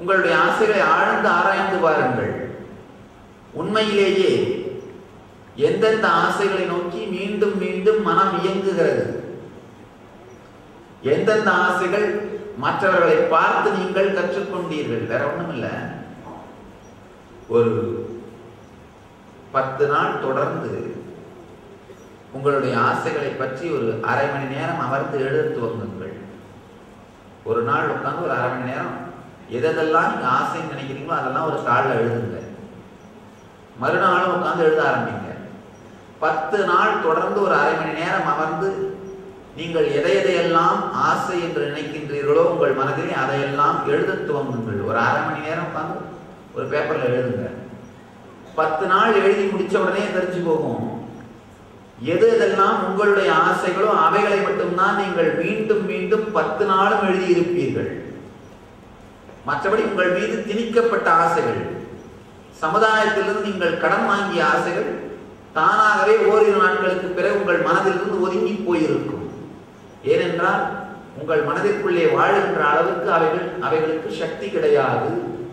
உங்களுடைய ஆசைகளை ஆழ்ந்து ஆராய்ந்து பாருங்கள் உண்மையிலேயே எந்தெந்த ஆசைகளை நோக்கி மீண்டும் மீண்டும் மனம் இயங்குகிறது எந்தெந்த ஆசைகள் மற்றவர்களை பார்த்து நீங்கள் கற்றுக்கொண்டீர்கள் வேற ஒண்ணும் இல்ல ஒரு பத்து நாள் தொடர்ந்து உங்களுடைய ஆசைகளை பற்றி ஒரு அரை மணி நேரம் அமர்ந்து எழுத துவங்குங்கள் ஒரு நாள் உட்கார்ந்து ஒரு அரை மணி நேரம் எதெல்லாம் நீங்க ஆசைன்னு நினைக்கிறீங்களோ அதெல்லாம் ஒரு தாளில் எழுதுங்க மறுநாளும் உட்கார்ந்து எழுத ஆரம்பிங்க பத்து நாள் தொடர்ந்து ஒரு அரை மணி நேரம் அமர்ந்து நீங்கள் எதை எதையெல்லாம் ஆசை என்று நினைக்கின்றீர்களோ உங்கள் மனதிலே அதையெல்லாம் எழுத துவங்குங்கள் ஒரு அரை மணி நேரம் உட்கார்ந்து ஒரு பேப்பர்ல எழுதுங்க பத்து நாள் எழுதி முடிச்ச உடனே தெரிஞ்சு போகும் எது எதெல்லாம் உங்களுடைய ஆசைகளோ அவைகளை மட்டும்தான் நீங்கள் மீண்டும் மீண்டும் பத்து நாளும் எழுதி இருப்பீர்கள் மற்றபடி உங்கள் மீது திணிக்கப்பட்ட ஆசைகள் சமுதாயத்திலிருந்து நீங்கள் கடன் வாங்கிய ஆசைகள் தானாகவே ஓரிரு நாட்களுக்கு பிறகு உங்கள் மனதிலிருந்து ஒதுங்கி போயிருக்கும் ஏனென்றால் உங்கள் மனதிற்குள்ளே வாழுகின்ற அளவுக்கு அவைகள் அவைகளுக்கு சக்தி கிடையாது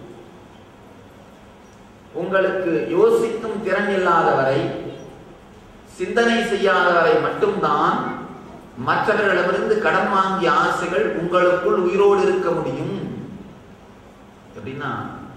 உங்களுக்கு யோசிக்கும் திறன் இல்லாதவரை சிந்தனை செய்யாதவரை மட்டும்தான் மற்றவர்களிடமிருந்து கடன் வாங்கிய ஆசைகள் உங்களுக்குள் உயிரோடு இருக்க முடியும் எப்படின்னா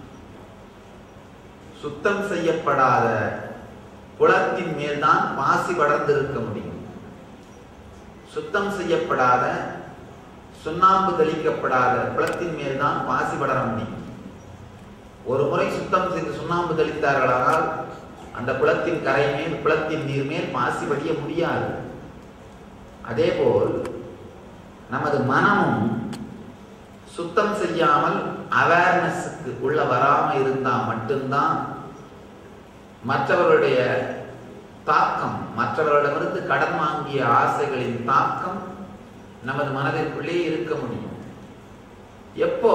சுத்தம் செய்யப்படாத குளத்தின் மேல்தான் பாசி படர்ந்து இருக்க முடியும் சுத்தம் செய்யப்படாத சுண்ணாம்பு தெளிக்கப்படாத குளத்தின் மேல்தான் பாசி படர முடியும் ஒரு முறை சுத்தம் செய்து சுண்ணாம்பு தெளித்தார்களானால் அந்த குளத்தின் கரை மேல் குளத்தின் நீர் மேல் பாசி படிய முடியாது அதேபோல் நமது மனமும் சுத்தம் செய்யாமல் அவேர்னஸுக்கு உள்ள வராம இருந்தா மட்டும்தான் மற்றவர்களுடைய தாக்கம் மற்றவர்களிடமிருந்து கடன் வாங்கிய ஆசைகளின் தாக்கம் நமது மனதிற்குள்ளே இருக்க முடியும் எப்போ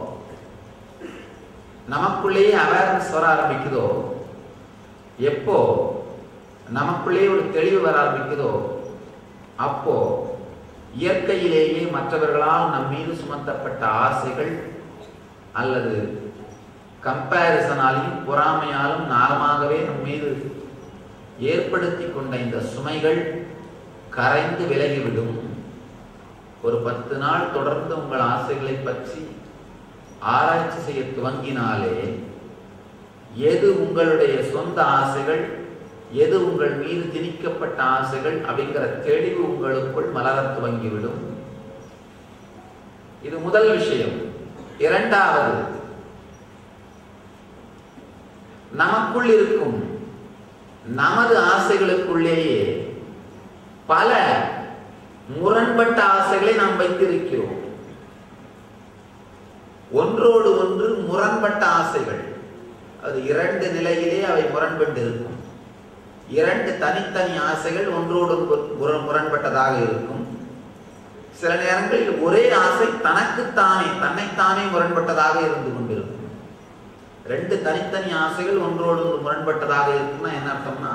நமக்குள்ளேயே அவேர்னஸ் வர ஆரம்பிக்குதோ எப்போ நமக்குள்ளே ஒரு தெளிவு வர ஆரம்பிக்குதோ அப்போ இயற்கையிலேயே மற்றவர்களால் நம் மீது சுமத்தப்பட்ட ஆசைகள் அல்லது கம்பேரிசனாலையும் பொறாமையாலும் நாகமாகவே நம் மீது ஏற்படுத்தி கொண்ட இந்த சுமைகள் கரைந்து விலகிவிடும் ஒரு பத்து நாள் தொடர்ந்து உங்கள் ஆசைகளை பற்றி ஆராய்ச்சி செய்ய துவங்கினாலே எது உங்களுடைய சொந்த ஆசைகள் எது உங்கள் மீது திணிக்கப்பட்ட ஆசைகள் அப்படிங்கிற தெளிவு உங்களுக்குள் மலரத் துவங்கிவிடும் இது முதல் விஷயம் இரண்டாவது நமக்குள் இருக்கும் நமது ஆசைகளுக்குள்ளேயே பல முரண்பட்ட ஆசைகளை நாம் வைத்திருக்கிறோம் ஒன்றோடு ஒன்று முரண்பட்ட ஆசைகள் அது இரண்டு நிலையிலே அவை முரண்பட்டு இருக்கும் இரண்டு தனித்தனி ஆசைகள் ஒன்றோடு முரண்- முரண்பட்டதாக இருக்கும் சில நேரங்களில் ஒரே ஆசை தனக்குத்தானே தன்னைத்தானே முரண்பட்டதாக இருந்து கொண்டிருக்கும் ரெண்டு தனித்தனி ஆசைகள் ஒன்றோடு ஒன்று முரண்பட்டதாக இருக்குன்னா என்ன அர்த்தம்னா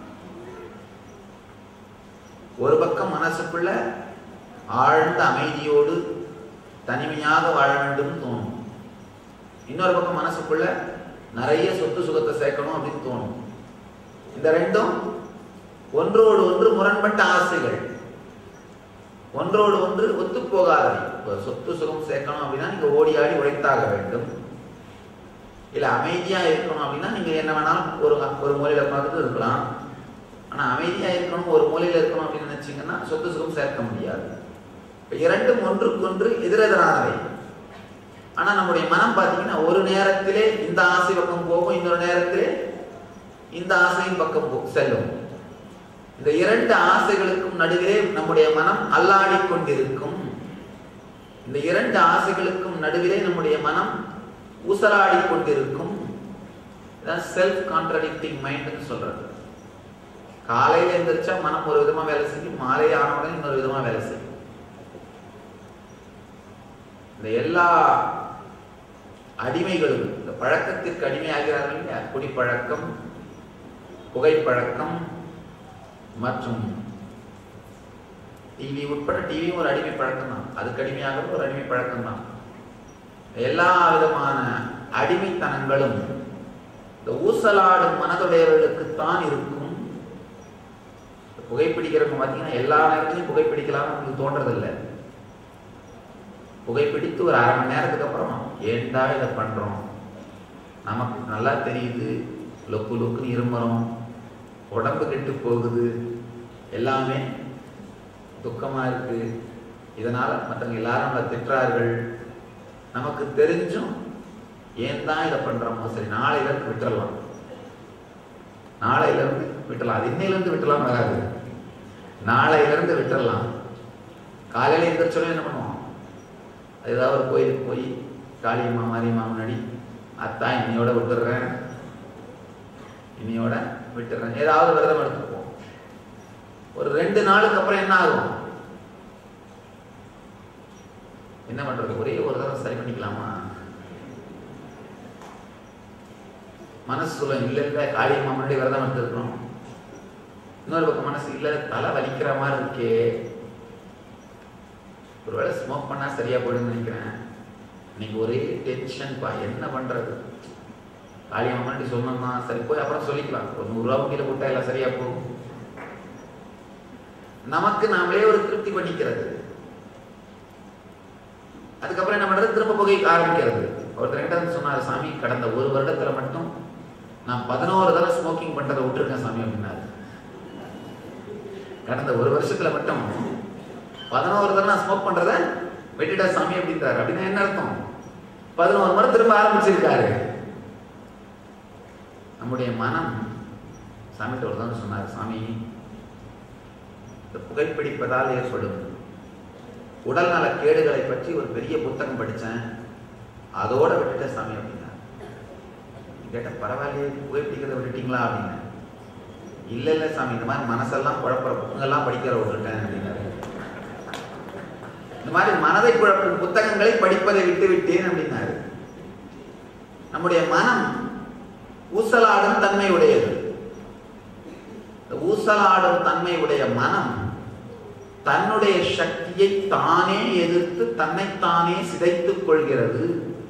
ஒரு பக்கம் மனசுக்குள்ள ஆழ்ந்த அமைதியோடு தனிமையாக வாழ வேண்டும் தோணும் இன்னொரு பக்கம் மனசுக்குள்ள நிறைய சொத்து சுகத்தை சேர்க்கணும் அப்படின்னு தோணும் இந்த ரெண்டும் ஒன்றோடு ஒன்று முரண்பட்ட ஆசைகள் ஒன்றோடு ஒன்று ஒத்துப்போகாதவை இப்போ சொத்து சுகம் சேர்க்கணும் அப்படின்னா நீங்க ஓடி ஆடி உழைத்தாக வேண்டும் இல்ல அமைதியா இருக்கணும் அப்படின்னா நீங்க என்ன வேணாலும் ஒரு ஒரு மூலையில பார்த்துட்டு இருக்கலாம் ஆனா அமைதியா இருக்கணும் ஒரு மூலையில இருக்கணும் அப்படின்னு நினைச்சீங்கன்னா சொத்து சுகம் சேர்க்க முடியாது இப்ப இரண்டும் ஒன்றுக்கொன்று எதிரெதிரானவை ஆனா நம்முடைய மனம் பார்த்தீங்கன்னா ஒரு நேரத்திலே இந்த ஆசை பக்கம் போகும் இன்னொரு நேரத்திலே இந்த ஆசையின் பக்கம் போ- செல்லும் இந்த இரண்டு ஆசைகளுக்கும் நடுவிலே நம்முடைய மனம் அல்லாடிக் கொண்டிருக்கும் இந்த இரண்டு ஆசைகளுக்கும் நடுவிலே நம்முடைய மனம் ஊசலாடிக் கொண்டிருக்கும் செல்ஃப் கான்ட்ரடிக்டிங் மைண்ட்னு சொல்றது காலையில எந்திரிச்சா மனம் ஒரு விதமா வேலை செய்யும் மாலை ஆன உடனே இன்னொரு விதமா வேலை செய்யும் இந்த எல்லா அடிமைகளும் இந்த பழக்கத்திற்கு அடிமையாகிறார்கள் இல்லையா குடிப்பழக்கம் புகைப்பழக்கம் மற்றும் டிவி உட்பட டிவியும் ஒரு அடிமை பழக்கம் தான் அதுக்கு அடிமையாகிறது ஒரு அடிமை பழக்கம் தான் எல்லா விதமான அடிமைத்தனங்களும் இந்த ஊசலாடும் மனதுடையவர்களுக்குத்தான் இருக்கும் புகைப்பிடிக்கிறவங்க பார்த்தீங்கன்னா எல்லா நேரத்திலையும் புகைப்பிடிக்கலாம்னு உங்களுக்கு தோன்றதில்லை புகைப்பிடித்து ஒரு அரை மணி நேரத்துக்கு அப்புறம் ஏன்டா இதை பண்றோம் நமக்கு நல்லா தெரியுது லொக்கு லொக்குன்னு இருமறோம் உடம்பு கெட்டு போகுது எல்லாமே துக்கமா இருக்கு இதனால மற்றவங்க எல்லாரும் நம்மளை திட்டுறார்கள் நமக்கு தெரிஞ்சும் ஏன் தான் இதை பண்றோமோ சரி நாளையில இருந்து விட்டுறலாம் நாளையில இருந்து விட்டுறலாம் அது இன்னையில இருந்து விட்டுலாம் வராது நாளையில இருந்து விட்டுறலாம் காலையில எந்திரிச்சோடனே என்ன பண்ணுவோம் ஏதாவது ஒரு கோயிலுக்கு போய் காளியம்மா மாரியம்மா முன்னாடி அத்தா இன்னையோட விட்டுடுறேன் இன்னையோட விட்டுறேன் ஏதாவது விரதம் எடுத்துப்போம் ஒரு ரெண்டு நாளுக்கு அப்புறம் என்ன ஆகும் என்ன பண்றது ஒரே ஒரு தடவை சரி பண்ணிக்கலாமா மனசு சொல்லும் இல்ல இல்ல காளியம்மா முன்னாடி விரதம் எடுத்துருக்கணும் இன்னொரு பக்கம் மனசு இல்ல தலை வலிக்கிற மாதிரி இருக்கே ஒருவேளை ஸ்மோக் பண்ணா சரியா போயிடும்னு நினைக்கிறேன் இன்னைக்கு ஒரே டென்ஷன் பா என்ன பண்றது காளியம்மா முன்னாடி சொன்னோம்னா சரி போய் அப்புறம் சொல்லிக்கலாம் ஒரு நூறுரூவா கீழே போட்டா எல்லாம் சரியா போகும் நமக்கு நாமளே ஒரு திருப்தி பண்ணிக்கிறது அதுக்கப்புறம் என்ன பண்றது திரும்ப புகை ஆரம்பிக்கிறது ஒருத்தர் கிட்ட வந்து சொன்னாரு சாமி கடந்த ஒரு வருடத்துல மட்டும் நான் பதினோரு தடவை ஸ்மோக்கிங் பண்றதை விட்டுருக்கேன் சாமி அப்படின்னாரு கடந்த ஒரு வருஷத்துல மட்டும் பதினோரு தடவை நான் ஸ்மோக் பண்றத விட்டுட்டா சாமி அப்படின்றாரு அப்படின்னா என்ன அர்த்தம் பதினோரு முறை திரும்ப ஆரம்பிச்சிருக்காரு நம்முடைய மனம் சாமிகிட்ட ஒரு தான் சொன்னார் சாமி இந்த புகைப்பிடிப்பதால் ஏற்படும் உடல்நல கேடுகளை பற்றி ஒரு பெரிய புத்தகம் படித்தேன் அதோட விட்டுட்ட சாமி அப்படின்னா கேட்ட பரவாயில்லையே புகைப்பிடிக்கிறத விட்டுட்டீங்களா அப்படின்னு இல்லை இல்லை சாமி இந்த மாதிரி மனசெல்லாம் குழப்பற புத்தகங்கள்லாம் படிக்கிற விட்டுட்டேன் அப்படின்னாரு இந்த மாதிரி மனதை குழப்பும் புத்தகங்களை படிப்பதை விட்டு விட்டேன் அப்படின்னாரு நம்முடைய மனம் ஊசலாடும் தன்மை உடையது இந்த ஊசலாடும் தன்மை உடைய மனம் தன்னுடைய சக்தியை தானே எதிர்த்து தன்னைத்தானே சிதைத்துக் கொள்கிறது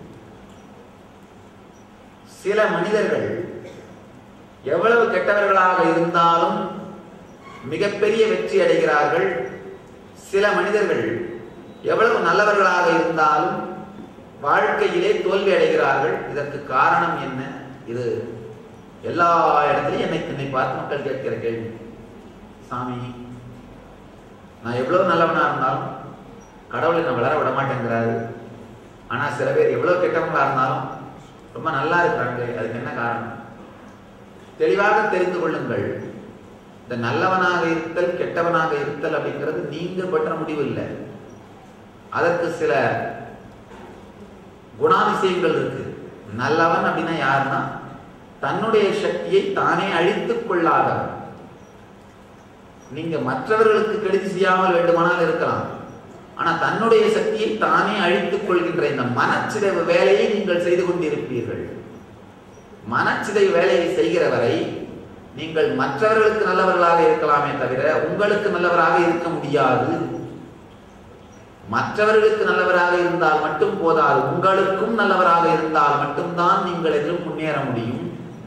சில மனிதர்கள் எவ்வளவு கெட்டவர்களாக இருந்தாலும் மிகப்பெரிய வெற்றி அடைகிறார்கள் சில மனிதர்கள் எவ்வளவு நல்லவர்களாக இருந்தாலும் வாழ்க்கையிலே தோல்வி அடைகிறார்கள் இதற்கு காரணம் என்ன இது எல்லா இடத்துலையும் என்னை என்னை பார்த்து மக்கள் கேட்கிற கேள்வி சாமி நான் எவ்வளவு நல்லவனா இருந்தாலும் கடவுளை நான் வளர விட மாட்டேங்கிறாரு ஆனா சில பேர் எவ்வளவு கெட்டவங்களா இருந்தாலும் ரொம்ப நல்லா இருக்கிறாங்க அதுக்கு என்ன காரணம் தெளிவாக தெரிந்து கொள்ளுங்கள் இந்த நல்லவனாக இருத்தல் கெட்டவனாக இருத்தல் அப்படிங்கிறது நீங்க பெற்ற முடிவு இல்லை அதற்கு சில குணாதிசயங்கள் இருக்கு நல்லவன் அப்படின்னா யாருன்னா தன்னுடைய சக்தியை தானே அழித்துக் கொள்ளாதவன் நீங்க மற்றவர்களுக்கு கெடுதி செய்யாமல் வேண்டுமானால் இருக்கலாம் ஆனா தன்னுடைய சக்தியை தானே அழித்துக் கொள்கின்ற இந்த மனச்சிதைவு வேலையை நீங்கள் செய்து கொண்டிருப்பீர்கள் மனச்சிதைவு வேலையை செய்கிற வரை நீங்கள் மற்றவர்களுக்கு நல்லவர்களாக இருக்கலாமே தவிர உங்களுக்கு நல்லவராக இருக்க முடியாது மற்றவர்களுக்கு நல்லவராக இருந்தால் மட்டும் போதாது உங்களுக்கும் நல்லவராக இருந்தால் மட்டும்தான் நீங்கள் எதிலும் முன்னேற முடியும்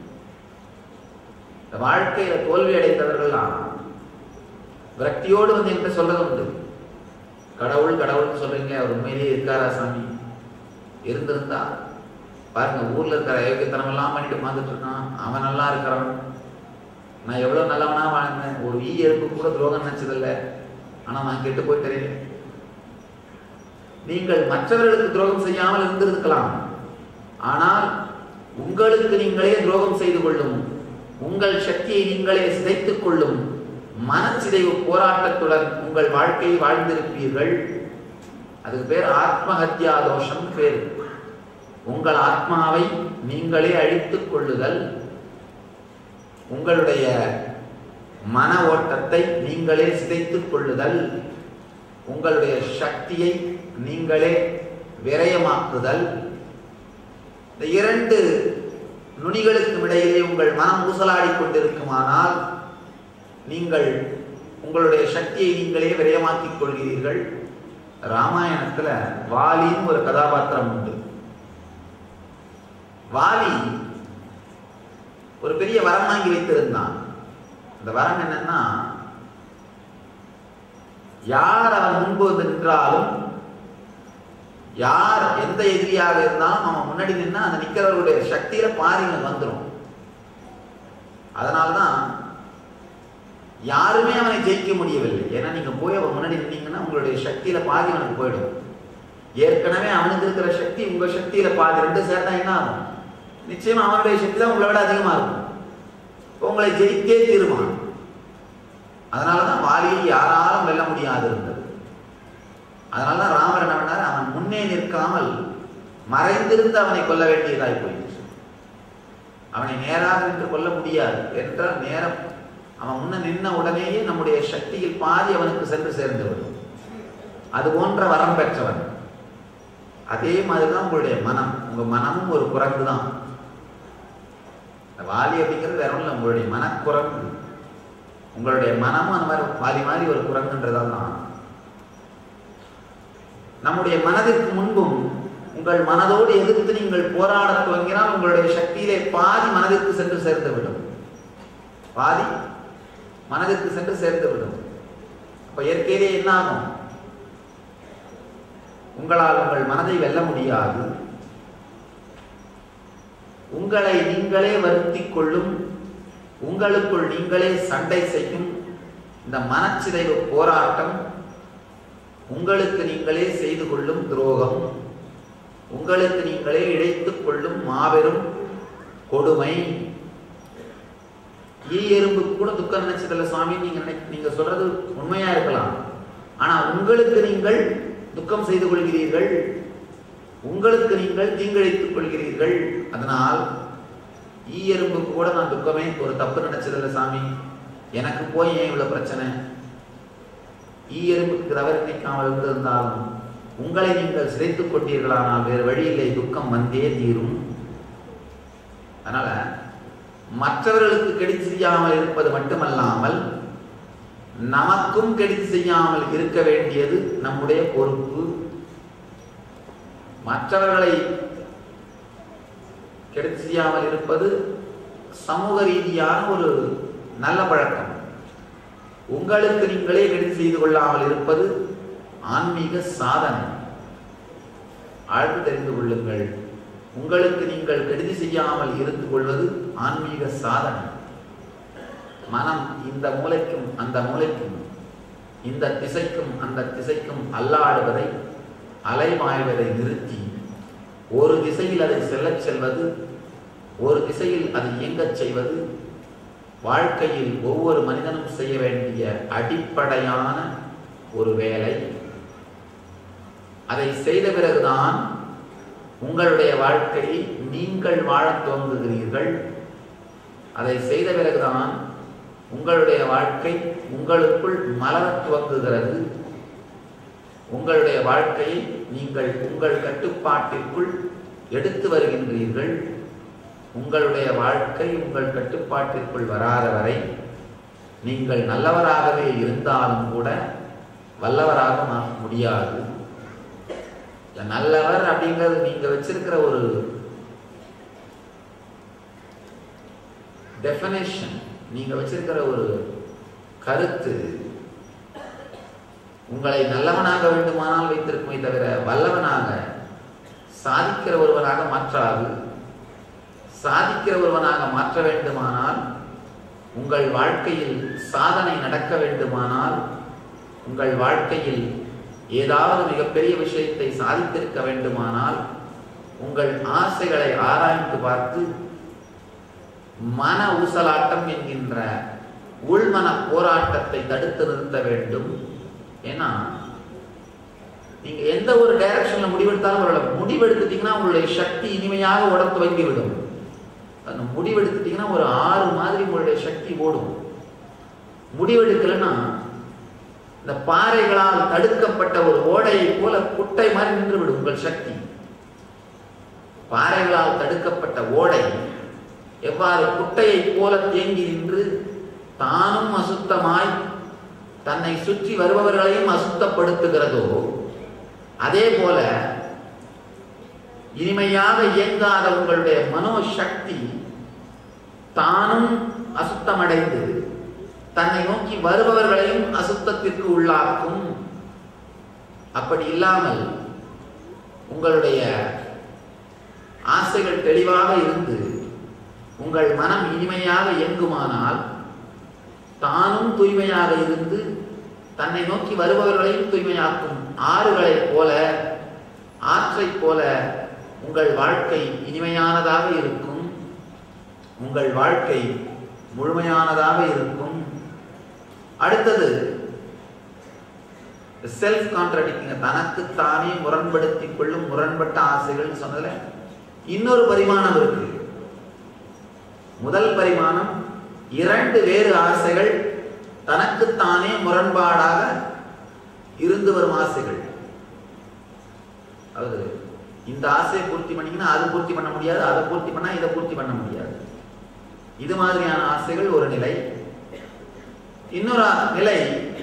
இந்த வாழ்க்கையில தோல்வி அடைந்தவர்கள்லாம் விரக்தியோடு வந்து என்கிட்ட சொல்றது உண்டு கடவுள் கடவுள்னு சொல்றீங்க அவர் உண்மையிலேயே இருக்காரா சாமி இருந்திருந்தா பாருங்க ஊர்ல இருக்கிற அயோக்கியத்தனம் எல்லாம் பண்ணிட்டு உட்காந்துட்டு இருக்கான் அவன் நல்லா இருக்கிறான் நான் எவ்வளவு நல்லவனா வாழ்ந்தேன் ஒரு ஈ எறும்பு கூட துரோகம் நினைச்சதில்ல ஆனா நான் கெட்டு போயிட்டேன் நீங்கள் மற்றவர்களுக்கு துரோகம் செய்யாமல் இருந்திருக்கலாம் ஆனால் உங்களுக்கு நீங்களே துரோகம் செய்து கொள்ளும் உங்கள் சக்தியை நீங்களே சிதைத்துக் கொள்ளும் மனச்சிதைவு போராட்டத்துடன் உங்கள் வாழ்க்கையை வாழ்ந்திருப்பீர்கள் அதுக்கு பேர் ஆத்மஹத்யா தோஷம் பேர் உங்கள் ஆத்மாவை நீங்களே அழித்துக் கொள்ளுதல் உங்களுடைய மன ஓட்டத்தை நீங்களே சிதைத்துக் கொள்ளுதல் உங்களுடைய சக்தியை நீங்களே விரயமாக்குதல் இந்த இரண்டு நுனிகளுக்கும் இடையிலே உங்கள் மனம் ஊசலாடி கொண்டிருக்குமானால் நீங்கள் உங்களுடைய சக்தியை நீங்களே விரயமாக்கிக் கொள்கிறீர்கள் ராமாயணத்துல வாலின்னு ஒரு கதாபாத்திரம் உண்டு வாலி ஒரு பெரிய வரம் வாங்கி வைத்திருந்தான் அந்த வரம் என்னன்னா யார் அவன் முன்பு வந்து நின்றாலும் யார் எந்த எதிரியாக இருந்தாலும் அவன் முன்னாடி நின்னா அந்த நிக்கிறவர்களுடைய சக்தியில பாதி இவனுக்கு வந்துடும் அதனால்தான் யாருமே அவனை ஜெயிக்க முடியவில்லை ஏன்னா நீங்க போய் அவன் முன்னாடி நின்னீங்கன்னா உங்களுடைய சக்தியில பாதி அவனுக்கு போயிடும் ஏற்கனவே அவனுக்கு இருக்கிற சக்தி உங்க சக்தியில பாதி ரெண்டு சேர்ந்தா என்ன ஆகும் நிச்சயமா அவனுடைய சக்தி தான் உங்களை விட அதிகமா இருக்கும் இப்போ உங்களை ஜெயித்தே தீருவான் அதனாலதான் வாலியை யாராலும் வெல்ல முடியாது இருந்தது அதனாலதான் ராமர் என்ன பண்ணார் அவன் முன்னே நிற்காமல் மறைந்திருந்து அவனை கொல்ல வேண்டியதாய் போயிடுச்சு அவனை நேராக நின்று கொல்ல முடியாது என்றால் நேரம் அவன் முன்ன நின்ன உடனேயே நம்முடைய சக்தியில் பாதி அவனுக்கு சென்று சேர்ந்து விடும் அது போன்ற வரம் பெற்றவன் அதே மாதிரிதான் உங்களுடைய மனம் உங்க மனமும் ஒரு குரங்கு தான் வாலி அப்படிங்கிறது வேற ஒன்றும் இல்லை உங்களுடைய மனக்குரங்கு உங்களுடைய மனமும் அந்த மாதிரி வாலி மாதிரி ஒரு குரங்குன்றதால் தான் நம்முடைய மனதிற்கு முன்பும் உங்கள் மனதோடு எதிர்த்து நீங்கள் போராட துவங்கினால் உங்களுடைய சக்தியிலே பாதி மனதிற்கு சென்று சேர்ந்து விடும் பாதி மனதிற்கு சென்று சேர்ந்து விடும் அப்ப இயற்கையிலே என்ன ஆகும் உங்களால் உங்கள் மனதை வெல்ல முடியாது உங்களை நீங்களே வருத்திக் கொள்ளும் உங்களுக்குள் நீங்களே சண்டை செய்யும் இந்த மனச்சிதைவு போராட்டம் உங்களுக்கு நீங்களே செய்து கொள்ளும் துரோகம் உங்களுக்கு நீங்களே இழைத்துக் கொள்ளும் மாபெரும் கொடுமை ஈ எறும்புக்கு கூட துக்கம் நினைச்சதில்ல சுவாமி நீங்க நினை நீங்க சொல்றது உண்மையா இருக்கலாம் ஆனா உங்களுக்கு நீங்கள் துக்கம் செய்து கொள்கிறீர்கள் உங்களுக்கு நீங்கள் தீங்கிழைத்துக் கொள்கிறீர்கள் அதனால் ஈ எறும்புக்கு கூட நான் துக்கமே ஒரு தப்பு நினைச்சதில்ல சாமி எனக்கு போய் ஏன் இவ்வளவு பிரச்சனை ஈ எறும்புக்கு தவறு நினைக்காமல் இருந்திருந்தாலும் உங்களை நீங்கள் சிதைத்துக் கொண்டீர்களானால் வேறு வழி இல்லை துக்கம் வந்தே தீரும் அதனால மற்றவர்களுக்கு கெடுதி செய்யாமல் இருப்பது மட்டுமல்லாமல் நமக்கும் கெடுதி செய்யாமல் இருக்க வேண்டியது நம்முடைய பொறுப்பு மற்றவர்களை கெடுதி செய்யாமல் இருப்பது சமூக ரீதியான ஒரு நல்ல பழக்கம் உங்களுக்கு நீங்களே கெடுதி செய்து கொள்ளாமல் இருப்பது ஆன்மீக சாதனை ஆழ்ந்து தெரிந்து கொள்ளுங்கள் உங்களுக்கு நீங்கள் கெடுதி செய்யாமல் இருந்து கொள்வது ஆன்மீக சாதனை மனம் இந்த மூலைக்கும் அந்த மூலைக்கும் இந்த திசைக்கும் அந்த திசைக்கும் அல்லாடுவதை அலைமாய்வதை நிறுத்தி ஒரு திசையில் அதை செல்லச் செல்வது ஒரு திசையில் அது இயங்கச் செய்வது வாழ்க்கையில் ஒவ்வொரு மனிதனும் செய்ய வேண்டிய அடிப்படையான ஒரு வேலை அதை செய்த பிறகுதான் உங்களுடைய வாழ்க்கையை நீங்கள் வாழத் துவங்குகிறீர்கள் அதை செய்த பிறகுதான் உங்களுடைய வாழ்க்கை உங்களுக்குள் மலரத் துவங்குகிறது உங்களுடைய வாழ்க்கையை நீங்கள் உங்கள் கட்டுப்பாட்டிற்குள் எடுத்து வருகின்றீர்கள் உங்களுடைய வாழ்க்கை உங்கள் கட்டுப்பாட்டிற்குள் வராத வரை நீங்கள் நல்லவராகவே இருந்தாலும் கூட வல்லவராக மாற முடியாது இந்த நல்லவர் அப்படிங்கிறது நீங்க வச்சிருக்கிற ஒரு டெஃபனேஷன் நீங்க வச்சிருக்கிற ஒரு கருத்து உங்களை நல்லவனாக வேண்டுமானால் வைத்திருக்குமே தவிர வல்லவனாக சாதிக்கிற ஒருவனாக மாற்றாது சாதிக்கிற ஒருவனாக மாற்ற வேண்டுமானால் உங்கள் வாழ்க்கையில் சாதனை நடக்க வேண்டுமானால் உங்கள் வாழ்க்கையில் ஏதாவது மிகப்பெரிய விஷயத்தை சாதித்திருக்க வேண்டுமானால் உங்கள் ஆசைகளை ஆராய்ந்து பார்த்து மன ஊசலாட்டம் என்கின்ற உள்மன போராட்டத்தை தடுத்து நிறுத்த வேண்டும் ஏன்னா நீங்க எந்த ஒரு டைரக்ஷன்ல முடிவெடுத்தாலும் பரவாயில்ல முடிவெடுத்துட்டீங்கன்னா உங்களுடைய சக்தி இனிமையாக ஓட துவங்கி விடும் அந்த முடிவெடுத்துட்டீங்கன்னா ஒரு ஆறு மாதிரி உங்களுடைய சக்தி ஓடும் முடிவெடுக்கலைன்னா இந்த பாறைகளால் தடுக்கப்பட்ட ஒரு ஓடையை போல குட்டை மாதிரி நின்று விடும் உங்கள் சக்தி பாறைகளால் தடுக்கப்பட்ட ஓடை எவ்வாறு குட்டையை போல தேங்கி நின்று தானும் அசுத்தமாய் தன்னை சுற்றி வருபவர்களையும் அசுத்தப்படுத்துகிறதோ அதே போல இனிமையாக இயங்காத உங்களுடைய மனோசக்தி தானும் அசுத்தமடைந்து தன்னை நோக்கி வருபவர்களையும் அசுத்தத்திற்கு உள்ளாக்கும் அப்படி இல்லாமல் உங்களுடைய ஆசைகள் தெளிவாக இருந்து உங்கள் மனம் இனிமையாக இயங்குமானால் தானும் தூய்மையாக இருந்து தன்னை நோக்கி வருபவர்களையும் தூய்மையாக்கும் ஆறுகளைப் போல ஆற்றைப் போல உங்கள் வாழ்க்கை இனிமையானதாக இருக்கும் உங்கள் வாழ்க்கை முழுமையானதாக இருக்கும் அடுத்தது செல்ஃப் கான்ட்ராடிக்டிங் தனக்குத்தானே முரண்படுத்திக் கொள்ளும் முரண்பட்ட ஆசைகள் சொன்னதுல இன்னொரு பரிமாணம் இருக்கு முதல் பரிமாணம் இரண்டு வேறு ஆசைகள் தனக்குத்தானே முரண்பாடாக இருந்து வரும் ஆசைகள் அது இந்த ஆசையை பூர்த்தி பண்ணீங்கன்னா அது பூர்த்தி பண்ண முடியாது அதை பூர்த்தி பண்ணா இதை பூர்த்தி பண்ண முடியாது இது மாதிரியான ஆசைகள் ஒரு நிலை இன்னொரு நிலை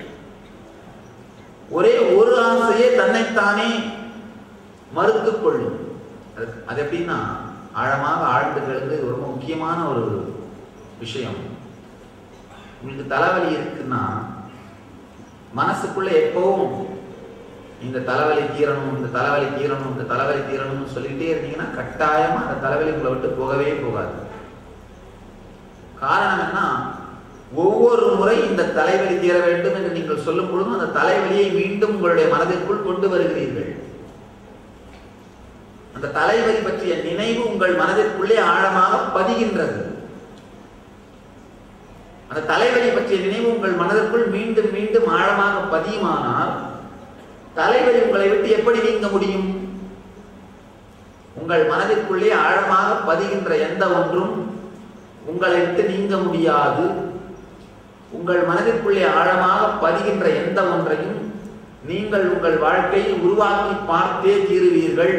ஒரே ஒரு ஆசையே தன்னைத்தானே மறுத்து கொள்ளும் அது அது எப்படின்னா ஆழமாக ஆழ்ந்து கிடந்து ரொம்ப முக்கியமான ஒரு விஷயம் உங்களுக்கு தலைவலி இருக்குன்னா மனசுக்குள்ள எப்பவும் இந்த தலைவலி தீரணும் இந்த தலைவலி தீரணும் இந்த தலைவலி தீரணும்னு சொல்லிட்டே இருந்தீங்கன்னா கட்டாயமா அந்த தலைவலி உங்களை விட்டு போகவே போகாது காரணம் என்ன ஒவ்வொரு முறை இந்த தலைவலி தீர வேண்டும் என்று நீங்கள் சொல்லும் பொழுதும் அந்த தலைவலியை மீண்டும் உங்களுடைய மனதிற்குள் கொண்டு வருகிறீர்கள் அந்த தலைவலி பற்றிய நினைவு உங்கள் மனதிற்குள்ளே ஆழமாக பதிகின்றது அந்த தலைவலி பற்றிய நினைவு உங்கள் மனதிற்குள் மீண்டும் மீண்டும் ஆழமாக பதியுமானால் தலைவலி உங்களை விட்டு எப்படி நீங்க முடியும் உங்கள் மனதிற்குள்ளே ஆழமாக பதிகின்ற எந்த ஒன்றும் உங்களை விட்டு நீங்க முடியாது உங்கள் மனதிற்குள்ளே ஆழமாக பதிகின்ற எந்த ஒன்றையும் நீங்கள் உங்கள் வாழ்க்கையில் உருவாக்கி பார்த்தே தீருவீர்கள்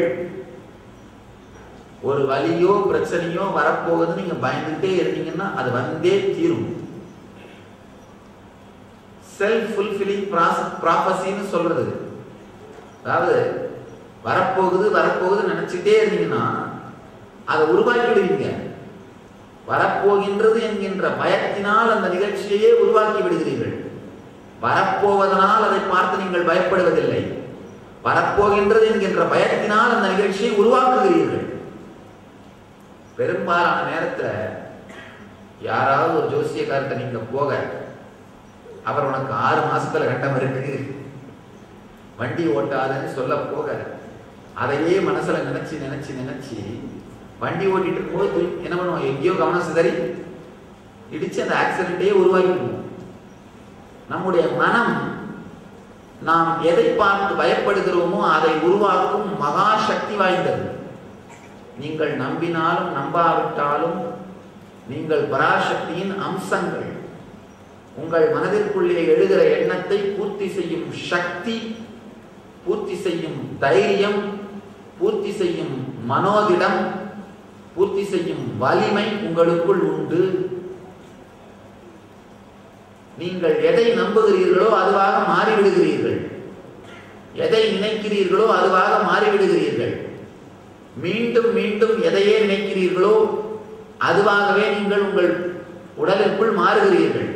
ஒரு வலியோ பிரச்சனையோ வரப்போகுது நீங்க பயந்துட்டே இருந்தீங்கன்னா அது வந்தே தீரும் செல்ஃப் ஃபுல்ஃபில்லிங் ப்ராஃபஸின்னு சொல்றது அதாவது வரப்போகுது வரப்போகுது நினைச்சிட்டே இருந்தீங்கன்னா அதை உருவாக்கிடுவீங்க வரப்போகின்றது என்கின்ற பயத்தினால் அந்த நிகழ்ச்சியையே உருவாக்கி விடுகிறீர்கள் வரப்போவதனால் அதை பார்த்து நீங்கள் பயப்படுவதில்லை வரப்போகின்றது என்கின்ற பயத்தினால் அந்த நிகழ்ச்சியை உருவாக்குகிறீர்கள் பெரும்பாலான நேரத்துல யாராவது ஒரு ஜோசியக்காரத்தை நீங்க போக அவர் உனக்கு ஆறு மாசத்துல கண்டம் இருக்கு வண்டி ஓட்டாதன்னு சொல்ல போக அதையே மனசுல நினைச்சு நினைச்சு நினைச்சு வண்டி ஓட்டிட்டு இருக்கும்போது என்ன பண்ணுவோம் எங்கேயோ கவனம் சிதறி இடிச்சு அந்த ஆக்சிடென்ட்டையே உருவாக்கிடுவோம் நம்முடைய மனம் நாம் எதை பார்த்து பயப்படுகிறோமோ அதை உருவாக்கும் மகா சக்தி வாய்ந்தது நீங்கள் நம்பினாலும் நம்பாவிட்டாலும் நீங்கள் பராசக்தியின் அம்சங்கள் உங்கள் மனதிற்குள்ளே எழுகிற எண்ணத்தை பூர்த்தி செய்யும் சக்தி பூர்த்தி செய்யும் தைரியம் பூர்த்தி செய்யும் மனோதிடம் பூர்த்தி செய்யும் வலிமை உங்களுக்குள் உண்டு நீங்கள் எதை நம்புகிறீர்களோ அதுவாக மாறிவிடுகிறீர்கள் எதை நினைக்கிறீர்களோ அதுவாக மாறிவிடுகிறீர்கள் மீண்டும் மீண்டும் எதையே நினைக்கிறீர்களோ அதுவாகவே நீங்கள் உங்கள் உடலிற்குள் மாறுகிறீர்கள்